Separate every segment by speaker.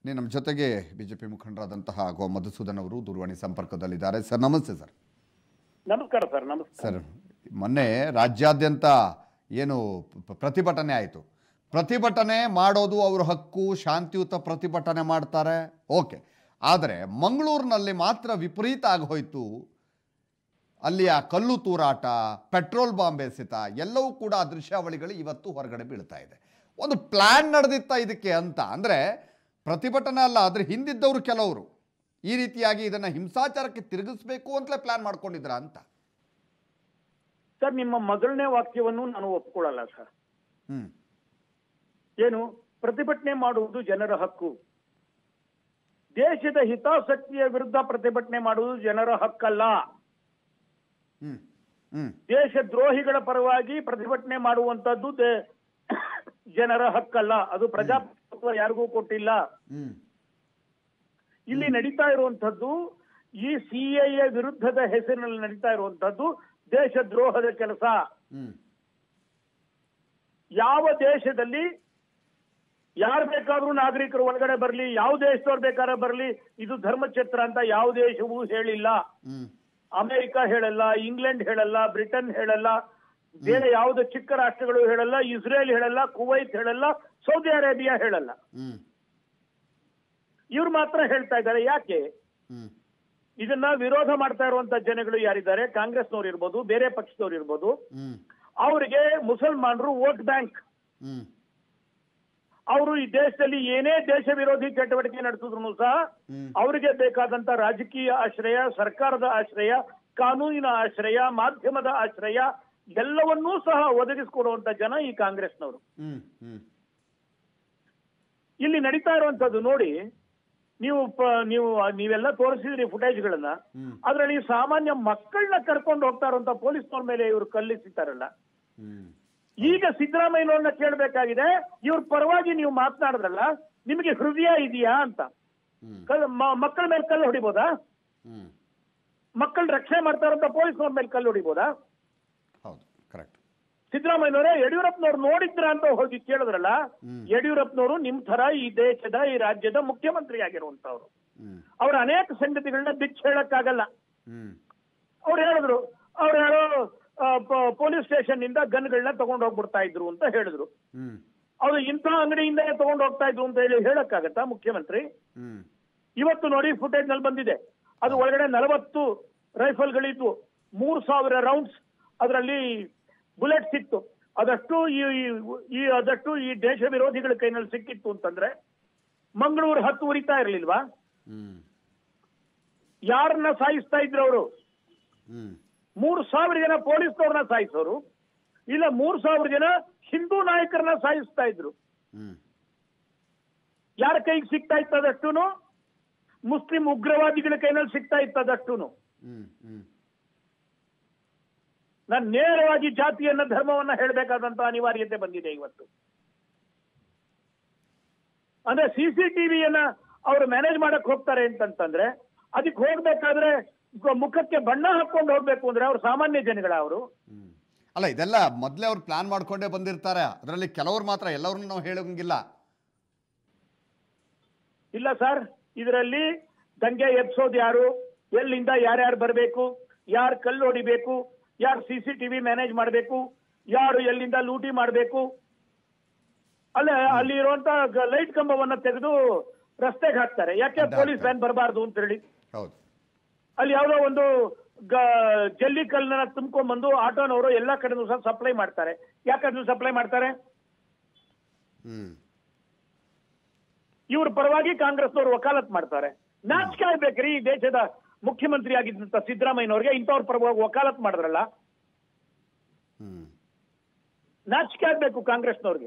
Speaker 1: ನೀ ನಮ್ಮ ಜೊತೆಗೆ ಬಿಜೆಪಿ ಮುಖಂಡರಾದಂತಹ ಗೋ ಮಧುಸೂದನ್ ಅವರು ದೂರವಾಣಿ ಸಂಪರ್ಕದಲ್ಲಿದ್ದಾರೆ ಸರ್ ನಮಸ್ತೆ ಸರ್
Speaker 2: ನಮಸ್ಕಾರ ಸರ್ ನಮಸ್ಕಾರ
Speaker 1: ಸರ್ ಮೊನ್ನೆ ರಾಜ್ಯಾದ್ಯಂತ ಏನು ಪ- ಪ್ರತಿಭಟನೆ ಆಯಿತು ಪ್ರತಿಭಟನೆ ಮಾಡೋದು ಅವ್ರ ಹಕ್ಕು ಶಾಂತಿಯುತ ಪ್ರತಿಭಟನೆ ಮಾಡ್ತಾರೆ ಓಕೆ ಆದರೆ ಮಂಗಳೂರಿನಲ್ಲಿ ಮಾತ್ರ ವಿಪರೀತ ಆಗೋಯ್ತು ಅಲ್ಲಿಯ ಕಲ್ಲು ತೂರಾಟ ಪೆಟ್ರೋಲ್ ಬಾಂಬ್ ಎಸೆತ ಎಲ್ಲವೂ ಕೂಡ ಆ ದೃಶ್ಯಾವಳಿಗಳು ಇವತ್ತು ಹೊರಗಡೆ ಬೀಳ್ತಾ ಇದೆ ಒಂದು ಪ್ಲ್ಯಾನ್ ನಡೆದಿತ್ತ ಇದಕ್ಕೆ ಅಂತ ಅಂದರೆ ಪ್ರತಿಭಟನೆ ಅಲ್ಲ ಅದ್ರ ಹಿಂದಿದ್ದವರು ಕೆಲವರು ಈ ರೀತಿಯಾಗಿ ಇದನ್ನು ಹಿಂಸಾಚಾರಕ್ಕೆ ತಿರುಗಿಸ್ಬೇಕು ಅಂತಲೇ ಪ್ಲ್ಯಾನ್ ಮಾಡ್ಕೊಂಡಿದ್ರ ಅಂತ
Speaker 2: ಸರ್ ನಿಮ್ಮ ಮೊದಲನೇ ವಾಕ್ಯವನ್ನು ನಾನು ಒಪ್ಕೊಳ್ಳಲ್ಲ ಸರ್
Speaker 1: ಹ್ಮ್
Speaker 2: ಏನು ಪ್ರತಿಭಟನೆ ಮಾಡುವುದು ಜನರ ಹಕ್ಕು ದೇಶದ ಹಿತಾಸಕ್ತಿಯ ವಿರುದ್ಧ ಪ್ರತಿಭಟನೆ ಮಾಡುವುದು ಜನರ ಹಕ್ಕಲ್ಲ
Speaker 1: ಹ್ಮ್ ಹ್ಮ್
Speaker 2: ದೇಶ ದ್ರೋಹಿಗಳ ಪರವಾಗಿ ಪ್ರತಿಭಟನೆ ಮಾಡುವಂತದ್ದು ದೇ- ಜನರ ಹಕ್ಕಲ್ಲ ಅದು ಪ್ರಜಾಪ್ರಭುತ್ವ ಯಾರಿಗೂ ಕೊಟ್ಟಿಲ್ಲ
Speaker 1: ಹ್ಮ್
Speaker 2: ಇಲ್ಲಿ ನಡೀತಾ ಇರುವಂತದ್ದು ಈ ಸಿಎಎ ವಿರುದ್ಧದ ಹೆಸರಿನಲ್ಲಿ ನಡೀತಾ ಇರುವಂತದ್ದು ದೇಶ ದ್ರೋಹದ ಕೆಲಸ
Speaker 1: ಹ್ಮ್
Speaker 2: ಯಾವ ದೇಶದಲ್ಲಿ ಯಾರು ಬೇಕಾದ್ರೂ ನಾಗರಿಕರು ಒಳಗಡೆ ಬರಲಿ ಯಾವ ದೇಶದವ್ರು ಬೇಕಾದ್ರೆ ಬರಲಿ ಇದು ಧರ್ಮಛತ್ರ ಅಂತ ಯಾವ ದೇಶವೂ ಹೇಳಿಲ್ಲ
Speaker 1: ಹ್ಮ್
Speaker 2: ಅಮೆರಿಕ ಹೇಳಲ್ಲ ಇಂಗ್ಲೆಂಡ್ ಹೇಳಲ್ಲ ಬ್ರಿಟನ್ ಹೇಳಲ್ಲ ಬೇರೆ ಯಾವುದೇ ಚಿಕ್ಕ ರಾಷ್ಟ್ರಗಳು ಹೇಳಲ್ಲ ಇಸ್ರೇಲ್ ಹೇಳಲ್ಲ ಕುವೈತ್ ಹೇಳಲ್ಲ ಸೌದಿ ಅರೇಬಿಯಾ ಹೇಳಲ್ಲ
Speaker 1: ಹ್ಮ್
Speaker 2: ಇವ್ರು ಮಾತ್ರ ಹೇಳ್ತಾ ಇದ್ದಾರೆ ಯಾಕೆ
Speaker 1: ಹ್ಮ್
Speaker 2: ಇದನ್ನ ವಿರೋಧ ಮಾಡ್ತಾ ಇರುವಂತ ಜನಗಳು ಯಾರಿದ್ದಾರೆ ಕಾಂಗ್ರೆಸ್ನವ್ರು ಇರ್ಬೋದು ಬೇರೆ ಪಕ್ಷದವ್ರು ಇರ್ಬೋದು
Speaker 1: ಹ್ಮ್
Speaker 2: ಅವರಿಗೆ ಮುಸಲ್ಮಾನರು ವೋಟ್ ಬ್ಯಾಂಕ್
Speaker 1: ಹ್ಮ್
Speaker 2: ಅವರು ಈ ದೇಶದಲ್ಲಿ ಏನೇ ದೇಶ ವಿರೋಧಿ ಚಟುವಟಿಕೆ ನಡೆಸಿದ್ರು ಸಹ
Speaker 1: ಹ್ಮ್.
Speaker 2: ಅವರಿಗೆ ಬೇಕಾದಂತ ರಾಜಕೀಯ ಆಶ್ರಯ ಸರ್ಕಾರದ ಆಶ್ರಯ ಕಾನೂನಿನ ಆಶ್ರಯ ಮಾಧ್ಯಮದ ಆಶ್ರಯ ಎಲ್ಲವನ್ನೂ ಸಹ ಒದಗಿಸಿಕೊಡುವಂತ ಜನ ಈ ಕಾಂಗ್ರೆಸ್ನವರು
Speaker 1: ಹ್ಮ್ ಹ್ಮ್
Speaker 2: ಇಲ್ಲಿ ನಡೀತಾ ಇರುವಂತದ್ದು ನೋಡಿ ನೀವು ಪ- ನೀವು ನೀವೆಲ್ಲ ತೋರಿಸಿದ್ರಿ ಫುಟೇಜ್ಗಳನ್ನ
Speaker 1: ಹ್ಮ್.
Speaker 2: ಅದ್ರಲ್ಲಿ ಸಾಮಾನ್ಯ ಮಕ್ಕಳನ್ನ ಕರ್ಕೊಂಡು ಹೋಗ್ತಾ ಇರುವಂತ ಪೊಲೀಸ್ನವ್ರ ಮೇಲೆ ಇವರು ಕಲ್ಲಿಸಿತಾರಲ್ಲ
Speaker 1: ಹ್ಮ್
Speaker 2: ಈಗ ಸಿದ್ದರಾಮಯ್ಯನವ್ರನ್ನ ಕೇಳಬೇಕಾಗಿದೆ ಇವ್ರ ಪರವಾಗಿ ನೀವು ಮಾತನಾಡಿದ್ರಲ್ಲ ನಿಮಗೆ ಹೃದಯ ಇದೆಯಾ ಅಂತ
Speaker 1: ಹ್ಮ್
Speaker 2: ಕಲ್- ಮ- ಮಕ್ಕಳ ಮೇಲೆ ಕಲ್ಲು ಹೊಡಿಬೋದಾ
Speaker 1: ಹ್ಮ್
Speaker 2: ಮಕ್ಕಳ ರಕ್ಷಣೆ ಮಾಡ್ತಾ ಇರೋಂಥ ಪೊಲೀಸ್ನವ್ರ ಮೇಲೆ ಕಲ್ಲು ಹೊಡಿಬೋದಾ
Speaker 1: ಹೌದು ಕರೆಕ್ಟ್
Speaker 2: ಸಿದ್ದರಾಮಯ್ಯನವರೇ ಯಡಿಯೂರಪ್ಪನವ್ರು ನೋಡಿದ್ರ ಅಂತ ಹೋಗಿ ಕೇಳಿದ್ರಲ್ಲ
Speaker 1: ಹ್ಮ್.
Speaker 2: ಯಡಿಯೂರಪ್ಪನವರು ನಿಮ್ ತರ ಈ ದೇಶದ ಈ ರಾಜ್ಯದ ಮುಖ್ಯಮಂತ್ರಿ ಆಗಿರುವಂತವ್ರು
Speaker 1: ಹ್ಮ್
Speaker 2: ಅವ್ರ ಅನೇಕ ಸಂಗತಿಗಳನ್ನ ಬಿಚ್ಚ ಹೇಳಕ್ಕಾಗಲ್ಲ
Speaker 1: ಹ್ಮ್
Speaker 2: ಅವ್ರು ಹೇಳಿದ್ರು ಅವ್ರು ಹೇಳೋ ಆ, ಪ- ಪೊಲೀಸ್ ಸ್ಟೇಷನ್ ನಿಂದ ಗನ್ಗಳನ್ನ ತಗೊಂಡು ಹೋಗ್ಬಿಡ್ತಾ ಇದ್ರು ಅಂತ ಹೇಳಿದ್ರು
Speaker 1: ಹ್ಮ್
Speaker 2: ಅವ್ರು ಇಂಥ ಅಂಗಡಿಯಿಂದಲೇ ತಗೊಂಡು ಹೋಗ್ತಾ ಇದ್ರು ಅಂತ ಹೇಳಿ ಹೇಳಕ್ಕಾಗತ್ತಾ ಮುಖ್ಯಮಂತ್ರಿ
Speaker 1: ಹ್ಮ್
Speaker 2: ಇವತ್ತು ನೋಡಿ ಫುಟೇಜ್ ನಲ್ಲಿ ಬಂದಿದೆ ಅದು ಒಳಗಡೆ ನಲವತ್ತು ರೈಫಲ್ಗಳಿದ್ವು ಮೂರ್ ಸಾವಿರ ರೌಂಡ್ಸ್ ಅದರಲ್ಲಿ ಬುಲೆಟ್ಸ್ ಇತ್ತು ಅದಷ್ಟು ಈ ಈ- ಈ ಅದಷ್ಟು ಈ ದೇಶ ವಿರೋಧಿಗಳ ಕೈನಲ್ಲಿ ಸಿಕ್ಕಿತ್ತು ಅಂತಂದ್ರೆ ಮಂಗಳೂರು ಹತ್ತು ಉರಿತಾ ಇರ್ಲಿಲ್ವಾ
Speaker 1: ಹ್ಮ್
Speaker 2: ಯಾರನ್ನ ಸಾಯಿಸ್ತಾ ಇದ್ರು ಅವರು
Speaker 1: ಹ್ಮ್
Speaker 2: ಮೂರು ಸಾವಿರ ಜನ ಪೊಲೀಸ್ನವ್ರನ್ನ ಸಾಯಿಸೋರು ಇಲ್ಲ ಮೂರ್ ಸಾವಿರ ಜನ ಹಿಂದೂ ನಾಯಕರನ್ನ ಸಾಯಿಸ್ತಾ ಇದ್ರು
Speaker 1: ಹ್ಮ್
Speaker 2: ಯಾರ ಕೈಗೆ ಸಿಗ್ತಾ ಇತ್ತು ಅದಷ್ಟೂನು ಮುಸ್ಲಿಂ ಉಗ್ರವಾದಿಗಳ ಕೈನಲ್ಲಿ ಸಿಗ್ತಾ ಇತ್ತು ಅದಷ್ಟೂನು
Speaker 1: ಹ್ಮ್ ಹ್ಮ್
Speaker 2: ನಾನು ನೇರವಾಗಿ ಜಾತಿಯನ್ನ ಧರ್ಮವನ್ನ ಹೇಳಬೇಕಾದಂತ ಅನಿವಾರ್ಯತೆ ಬಂದಿದೆ ಇವತ್ತು ಅಂದ್ರೆ ಸಿಸಿಟಿವಿಯನ್ನ ಅವರು ಮ್ಯಾನೇಜ್ ಮಾಡಕ್ ಹೋಗ್ತಾರೆ ಅಂತಂತಂದ್ರೆ ಅದಕ್ಕೆ ಹೋಗ್ಬೇಕಾದ್ರೆ ಗ- ಮುಖಕ್ಕೆ ಬಣ್ಣ ಹಾಕೊಂಡು ಹೋಗ್ಬೇಕು ಅಂದ್ರೆ ಅವ್ರು ಸಾಮಾನ್ಯ ಜನಗಳ ಅವರು
Speaker 1: ಹ್ಮ್ ಅಲ್ಲ ಇದೆಲ್ಲ ಮೊದಲೇ ಅವ್ರು ಪ್ಲಾನ್ ಮಾಡ್ಕೊಂಡೇ ಬಂದಿರ್ತಾರೆ ಅದರಲ್ಲಿ ಕೆಲವ್ರು ಮಾತ್ರ ಎಲ್ಲವ್ರನ್ನೂ ನಾವು ಹೇಳೋಂಗಿಲ್ಲ
Speaker 2: ಇಲ್ಲ ಸರ್ ಇದರಲ್ಲಿ ದಂಗೆ ಎಬ್ಸೋದು ಯಾರು ಎಲ್ಲಿಂದ ಯಾರ್ಯಾರು ಬರಬೇಕು ಯಾರು ಕಲ್ಲು ಹೊಡಿಬೇಕು ಯಾರು ಸಿ ಸಿ ಟಿವಿ ಮ್ಯಾನೇಜ್ ಮಾಡಬೇಕು ಯಾರು ಎಲ್ಲಿಂದ ಲೂಟಿ ಮಾಡಬೇಕು ಅಲ್ಲೇ ಅಲ್ಲಿ ಇರುವಂತ ಲೈಟ್ ಕಂಬವನ್ನ ತೆಗೆದು ರಸ್ತೆಗೆ ಹಾಕ್ತಾರೆ ಯಾಕೆ
Speaker 1: ಅಡ್ಡ
Speaker 2: ಪೊಲೀಸ್
Speaker 1: ಹಾಕ್ತಾರೆ.
Speaker 2: ವ್ಯಾನ್ ಬರಬಾರ್ದು ಅಂತ ಹೇಳಿ
Speaker 1: ಹೌದು
Speaker 2: ಅಲ್ಲಿ ಯಾವುದೋ ಒಂದು ಗ- ಜಲ್ಲಿ ಕಲ್ಲನ್ನ ತುಂಬ್ಕೊಂಡ್ಬಂದು ಆಟೋನವರು ಎಲ್ಲಾ ಕಡೆನೂ ಸಹ ಸಪ್ಲೈ ಮಾಡ್ತಾರೆ ಯಾಕೆ ಅದನ್ನ ಸಪ್ಲೈ ಮಾಡ್ತಾರೆ
Speaker 1: ಹ್ಮ್
Speaker 2: ಇವ್ರ ಪರವಾಗಿ ಕಾಂಗ್ರೆಸ್ನವರು ವಕಾಲತ್ ಮಾಡ್ತಾರೆ ನಾಚಿಕೆ ಆಗ್ಬೇಕ್ರಿ ಈ ದೇಶದ ಮುಖ್ಯಮಂತ್ರಿ ಆಗಿದ್ದಂತ ಸಿದ್ದರಾಮಯ್ಯನವ್ರಿಗೆ ಇಂಥವ್ರ ಪರವಾಗಿ ವಕಾಲತ್ ಮಾಡಿದ್ರಲ್ಲ
Speaker 1: ಹ್ಮ್
Speaker 2: ನಾಚಿಕೆ ಆಗ್ಬೇಕು ಕಾಂಗ್ರೆಸ್ನವ್ರಿಗೆ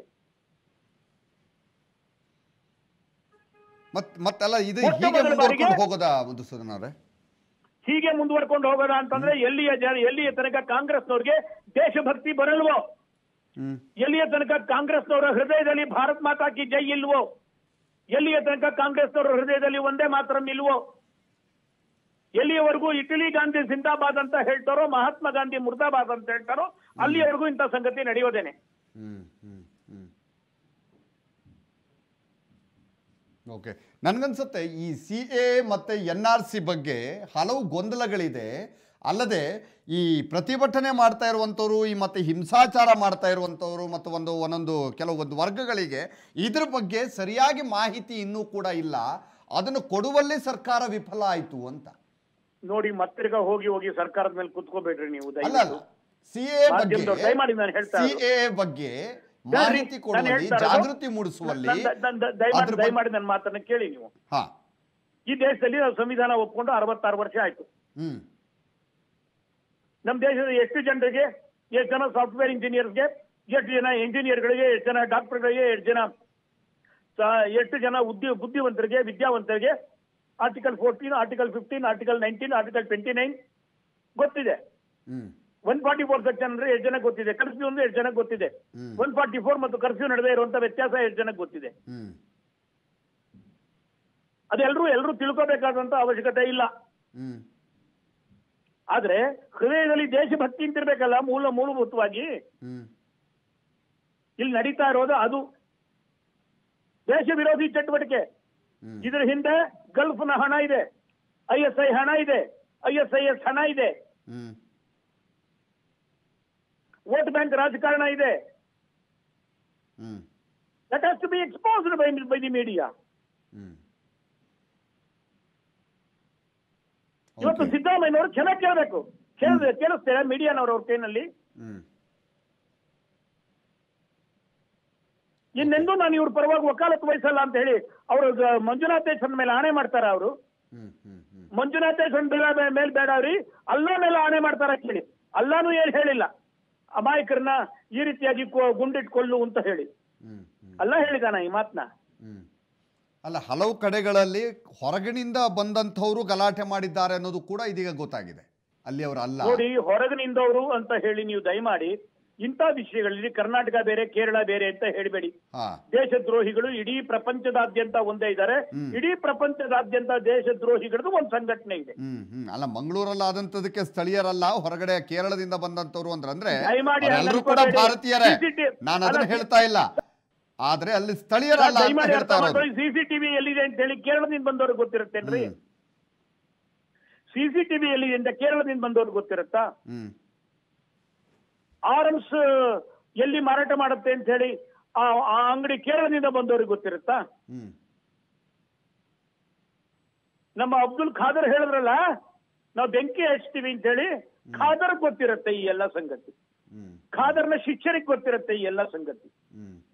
Speaker 1: ಮತ್ ಮತ್ತೆಲ್ಲ ಇದು
Speaker 2: ಮೊಟ್ಟ
Speaker 1: ಹೀಗೆ
Speaker 2: ಮೊದಲ
Speaker 1: ಮುಂದುವರ್ಕೊಂಡು
Speaker 2: ಬಾರಿಗೆ-
Speaker 1: ಹೋಗೋದಾ ಮಧುಸೂದನ್ ಅವರೇ
Speaker 2: ಹೀಗೆ ಮುಂದುವರ್ಕೊಂಡು ಹೋಗೋಣ ಅಂತಂದ್ರೆ ಎಲ್ಲಿಯ ಜನ ಎಲ್ಲಿಯ ತನಕ ಕಾಂಗ್ರೆಸ್ನವ್ರಿಗೆ ದೇಶಭಕ್ತಿ ಬರಲ್ವೋ
Speaker 1: ಹ್ಮ್
Speaker 2: ಎಲ್ಲಿಯ ತನಕ ಕಾಂಗ್ರೆಸ್ನವರ ಹೃದಯದಲ್ಲಿ ಭಾರತ್ ಮಾತಾ ಕಿ ಜೈ ಇಲ್ವೋ ಎಲ್ಲಿಯ ತನಕ ಕಾಂಗ್ರೆಸ್ನವರ ಹೃದಯದಲ್ಲಿ ಒಂದೇ ಮಾತ್ರ ಇಲ್ವೋ ಎಲ್ಲಿಯವರೆಗೂ ಇಟಲಿ ಗಾಂಧಿ ಜಿಂದಾಬಾದ್ ಅಂತ ಹೇಳ್ತಾರೋ ಮಹಾತ್ಮ ಗಾಂಧಿ ಮುರ್ದಾಬಾದ್ ಅಂತ ಹೇಳ್ತಾರೋ ಅಲ್ಲಿಯವರೆಗೂ ಇಂಥ ಸಂಗತಿ ನಡೆಯೋದೇನೆ
Speaker 1: ಹ್ಮ್ ಹ್ಮ್ ಹ್ಮ್ ಓಕೆ ನನಗನ್ಸುತ್ತೆ ಈ ಸಿ ಎ ಮತ್ತು ಎನ್ ಆರ್ ಸಿ ಬಗ್ಗೆ ಹಲವು ಗೊಂದಲಗಳಿದೆ ಅಲ್ಲದೆ ಈ ಪ್ರತಿಭಟನೆ ಮಾಡ್ತಾ ಇರುವಂಥವ್ರು ಈ ಮತ್ತು ಹಿಂಸಾಚಾರ ಮಾಡ್ತಾ ಇರುವಂಥವ್ರು ಮತ್ತು ಒಂದು ಒಂದೊಂದು ಕೆಲವೊಂದು ವರ್ಗಗಳಿಗೆ ಇದ್ರ ಬಗ್ಗೆ ಸರಿಯಾಗಿ ಮಾಹಿತಿ ಇನ್ನೂ ಕೂಡ ಇಲ್ಲ ಅದನ್ನು ಕೊಡುವಲ್ಲಿ ಸರ್ಕಾರ ವಿಫಲ ಆಯಿತು ಅಂತ
Speaker 2: ನೋಡಿ ಮತ್ತಿರ್ಗ ಹೋಗಿ ಹೋಗಿ ಸರ್ಕಾರದ ಮೇಲೆ ಕುತ್ಕೋಬೇಡ್ರಿ ನೀವು
Speaker 1: ಅಲ್ಲ ಅಲ್ಲ
Speaker 2: ದಯವಿಟ್ಟು
Speaker 1: ಸಿ ಎ
Speaker 2: ಮಾಧ್ಯಮದವ್ರು
Speaker 1: ಬಗ್ಗೆ
Speaker 2: ದಯಮಾಡಿ ನಾನು ಹೇಳ್ತಾ
Speaker 1: ಸಿ
Speaker 2: ಇರೋದು.
Speaker 1: ಎ ಬಗ್ಗೆ ಮಾಹಿತಿ
Speaker 2: ನಾನು
Speaker 1: ಕೊಡುವಲ್ಲಿ
Speaker 2: ಹೇಳ್ತಾ ಇರೋದು,
Speaker 1: ಜಾಗೃತಿ ಮೂಡಿಸುವಲ್ಲಿ
Speaker 2: ನನ್- ನನ್- ನನ್- ದಯಮಾಡಿ
Speaker 1: ಅದ್ರ ಬಗ್ಗೆ-
Speaker 2: ದಯಮಾಡಿ ನನ್ನ ಮಾತನ್ನ ಕೇಳಿ ನೀವು
Speaker 1: ಹಾ
Speaker 2: ಈ ದೇಶದಲ್ಲಿ ನಾವು ಸಂವಿಧಾನ ಒಪ್ಕೊಂಡು ಅರವತ್ತಾರು ವರ್ಷ ಆಯ್ತು
Speaker 1: ಹ್ಮ್
Speaker 2: ನಮ್ಮ ದೇಶದ ಎಷ್ಟು ಜನರಿಗೆ ಎಷ್ಟು ಜನ ಸಾಫ್ಟ್ವೇರ್ ಇಂಜಿನಿಯರ್ಸ್ಗೆ ಎಷ್ಟು ಜನ ಇಂಜಿನಿಯರ್ಗಳಿಗೆ ಎಷ್ಟು ಜನ ಡಾಕ್ಟರ್ಗಳಿಗೆ ಎಷ್ಟು ಜನ ಸ- ಎಷ್ಟು ಜನ ಉದ್ಯ ಬುದ್ಧಿವಂತರಿಗೆ ವಿದ್ಯಾವಂತರಿಗೆ article fourteen article fifteen article nineteen article twenty nine ಗೊತ್ತಿದೆ
Speaker 1: ಹ್ಮ್
Speaker 2: ಒನ್ ಫಾರ್ಟಿ ಫೋರ್ ಸೆಕ್ಷನ್ ಅಂದ್ರೆ ಎಷ್ಟು ಜನಕ್ಕೆ ಗೊತ್ತಿದೆ ಕರ್ಫ್ಯೂ ಅಂದ್ರೆ ಎಷ್ಟು ಜನಕ್ಕೆ ಗೊತ್ತಿದೆ
Speaker 1: ಹ್ಮ್.
Speaker 2: ಒನ್ ಫಾರ್ಟಿ ಫೋರ್ ಮತ್ತು ಕರ್ಫ್ಯೂ ನಡುವೆ ಇರುವಂತ ವ್ಯತ್ಯಾಸ ಎಷ್ಟು ಜನಕ್ಕೆ ಗೊತ್ತಿದೆ
Speaker 1: ಹ್ಮ್
Speaker 2: ಅದೆಲ್ಲರೂ ಎಲ್ಲರೂ ತಿಳ್ಕೋಬೇಕಾದಂತ ಅವಶ್ಯಕತೆ ಇಲ್ಲ
Speaker 1: ಹ್ಮ್
Speaker 2: ಆದ್ರೆ ಹೃದಯದಲ್ಲಿ ದೇಶಭಕ್ತಿ ಅಂತಿರ್ಬೇಕಲ್ಲ ಮೂಲ ಮೂಲಭೂತವಾಗಿ
Speaker 1: ಹ್ಮ್
Speaker 2: ಇಲ್ಲಿ ನಡೀತಾ ಇರೋದು ಅದು ದೇಶ ವಿರೋಧಿ ಚಟುವಟಿಕೆ
Speaker 1: ಹ್ಮ್.
Speaker 2: ಇದರ ಹಿಂದೆ ಗಲ್ಫ್ನ ಹಣ ಇದೆ ಐ ಎಸ್ ಐ ಹಣ ಇದೆ ಐ ಎಸ್ ಐ ಎಸ್ ಹಣ ಇದೆ
Speaker 1: ಹ್ಮ್
Speaker 2: ವೋಟ್ ಬ್ಯಾಂಕ್ ರಾಜಕಾರಣ ಇದೆ
Speaker 1: hmm
Speaker 2: that has to be exposed by by the media
Speaker 1: hmm
Speaker 2: ಇವತ್ತು
Speaker 1: Okay.
Speaker 2: ಸಿದ್ದರಾಮಯ್ಯನವರು ಚೆನ್ನಾಗಿ ಕೇಳಬೇಕು ಕೇಳಿದ್ರೆ ಕೇಳಿಸ್ತೇವೆ ಮೀಡಿಯಾನವರು ಅವ್ರ ಕೈನಲ್ಲಿ
Speaker 1: ಹ್ಮ್
Speaker 2: ಇನ್ನೆಂದೂ ನಾನು ಇವ್ರ ಪರವಾಗಿ ವಕಾಲತ್ತು ವಹಿಸಲ್ಲ ಅಂತ ಹೇಳಿ ಅವರು ಮಂಜುನಾಥೇಶ್ವರನ ಮೇಲೆ ಆಣೆ ಮಾಡ್ತಾರ ಅವರು
Speaker 1: ಹ್ಮ್ ಹ್ಮ್ ಹ್ಮ್
Speaker 2: ಮಂಜುನಾಥೇಶ್ವರನ್ ಬೇಡ ಮೇಲ್ ಬೇಡ ಅವ್ರಿ ಅಲ್ಲ ಮೇಲೆ ಆಣೆ ಮಾಡ್ತಾರ ಕೇಳಿ ಅಲ್ಲಾನು ಏನ್ ಹೇಳಿಲ್ಲ ಅಮಾಯಕರನ್ನ ಈ ರೀತಿಯಾಗಿ ಕೊ- ಗುಂಡಿಟ್ಕೊಳ್ಳು ಅಂತ ಹೇಳಿ
Speaker 1: ಹ್ಮ್ ಹ್ಮ್
Speaker 2: ಅಲ್ಲ ಹೇಳಿದಾನ ಈ ಮಾತನ್ನ
Speaker 1: ಹ್ಮ್ ಅಲ್ಲ ಹಲವು ಕಡೆಗಳಲ್ಲಿ ಹೊರಗಿನಿಂದ ಬಂದಂಥವರು ಗಲಾಟೆ ಮಾಡಿದ್ದಾರೆ ಅನ್ನೋದು ಕೂಡ ಇದೀಗ ಗೊತ್ತಾಗಿದೆ ಅಲ್ಲಿ ಅವರು ಅಲ್ಲ
Speaker 2: ನೋಡಿ ಹೊರಗಿನಿಂದವರು ಅಂತ ಹೇಳಿ ನೀವು ದಯಮಾಡಿ ಇಂಥ ವಿಷಯಗಳಲ್ಲಿ ಕರ್ನಾಟಕ ಬೇರೆ ಕೇರಳ ಬೇರೆ ಅಂತ ಹೇಳಬೇಡಿ
Speaker 1: ಹಾ
Speaker 2: ದೇಶದ್ರೋಹಿಗಳು ಇಡೀ ಪ್ರಪಂಚದಾದ್ಯಂತ ಒಂದೇ ಇದ್ದಾರೆ
Speaker 1: ಹ್ಮ್.
Speaker 2: ಇಡೀ ಪ್ರಪಂಚದಾದ್ಯಂತ ದೇಶದ್ರೋಹಿಗಳದ್ದು ಒಂದು ಸಂಘಟನೆ ಇದೆ
Speaker 1: ಹ್ಮ್ ಹ್ಮ್ ಅಲ್ಲ ಮಂಗಳೂರಲ್ಲಿ ಆದಂತದಕ್ಕೆ ಸ್ಥಳೀಯರಲ್ಲ ಹೊರಗಡೆ ಕೇರಳದಿಂದ ಬಂದಂತವ್ರು ಅಂದ್ರೆ ಅಂದ್ರೆ
Speaker 2: ದಯಮಾಡಿ
Speaker 1: ಎಲ್ಲರೂ
Speaker 2: ಅದನ್ನ
Speaker 1: ಕೂಡ
Speaker 2: ಅನ್ಕೋಬೇಡಿ.
Speaker 1: ಭಾರತೀಯರೇ
Speaker 2: CCTV
Speaker 1: ನಾನು ಅದನ್ನ
Speaker 2: ಅಲ್ಲ,
Speaker 1: ಹೇಳ್ತಾ ಇಲ್ಲ ಆದ್ರೆ ಅಲ್ಲಿ ಸ್ಥಳೀಯರಲ್ಲ ಅಂತ
Speaker 2: ದಯಮಾಡಿ ಅರ್ಥ
Speaker 1: ಹೇಳ್ತಾ ಇರೋದು
Speaker 2: ಮಾಡ್ಕೊಳ್ಳಿ ಸಿಸಿಟಿವಿ ಎಲ್ಲಿದೆ ಅಂತ ಹೇಳಿ ಕೇರಳದಿಂದ ಬಂದವ್ರಿಗೆ ಗೊತ್ತಿರುತ್ತೇನ್ರಿ
Speaker 1: ಹ್ಮ್.
Speaker 2: ಸಿಸಿಟಿವಿ ಎಲ್ಲಿದೆ ಅಂತ ಕೇರಳದಿಂದ ಬಂದವ್ರಿಗೆ ಗೊತ್ತಿರುತ್ತಾ
Speaker 1: ಹ್ಮ್
Speaker 2: ಆರ್ಮ್ಸ್ ಎಲ್ಲಿ ಮಾರಾಟ ಮಾಡುತ್ತೆ ಅಂತ ಹೇಳಿ ಆ ಆ ಅಂಗಡಿ ಕೇರಳದಿಂದ ಬಂದವ್ರಿಗೆ ಗೊತ್ತಿರುತ್ತಾ
Speaker 1: ಹ್ಮ್
Speaker 2: ನಮ್ಮ ಅಬ್ದುಲ್ ಖಾದರ್ ಹೇಳಿದ್ರಲ್ಲ ನಾವು ಬೆಂಕಿ ಹಚ್ತೀವಿ ಅಂತ ಹೇಳಿ ಖಾದರ್ ಗೊತ್ತಿರುತ್ತೆ ಈ ಎಲ್ಲ ಸಂಗತಿ
Speaker 1: ಹ್ಮ್
Speaker 2: ಖಾದರ್ನ ಶಿಷ್ಯರಿಗೆ ಗೊತ್ತಿರುತ್ತೆ ಈ ಎಲ್ಲ ಸಂಗತಿ
Speaker 1: ಹ್ಮ್